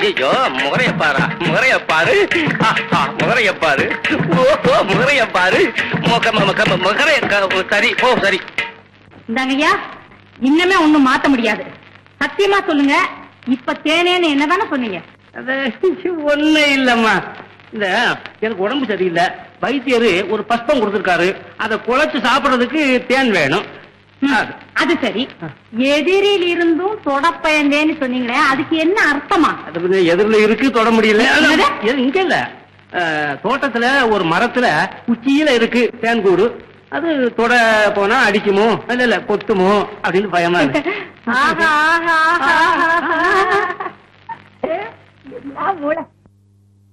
ஐயோ முகரைய பாரா முகரைய பாரு ஆஹா, முகரைய பாரு ஓஹோ முகரைய பாரு முக முக முகரைய க- சரி ஓ சரி இந்தாங்கய்யா இன்னமே ஒண்ணும் மாத்த முடியாது சத்தியமா சொல்லுங்க இப்ப தேனேன்னு என்னதானே சொன்னீங்க அது ஒண்ணு இல்லம்மா இந்த எனக்கு உடம்பு சரியில்லை வைத்தியரு ஒரு பஸ்பம் கொடுத்திருக்காரு அதை குழைச்சு சாப்பிடுறதுக்கு தேன் வேணும் ம், அது. அது சரி எதிரில் இருந்தும் தொடப்பயந்தேன்னு சொன்னீங்களே அதுக்கு என்ன அர்த்தமா அது வந்து எதிரில இருக்கு தொட முடியல என்னது? எது- இங்க இல்ல அஹ், தோட்டத்துல ஒரு மரத்துல உச்சியில இருக்கு தேன்கூடு அது தொட போனா அடிக்குமோ இல்ல இல்ல கொத்துமோ அப்படின்னு பயமா இருக்கு ஆஹா ஆஹா ஆஹா, ஆஹா. என்ன மூளை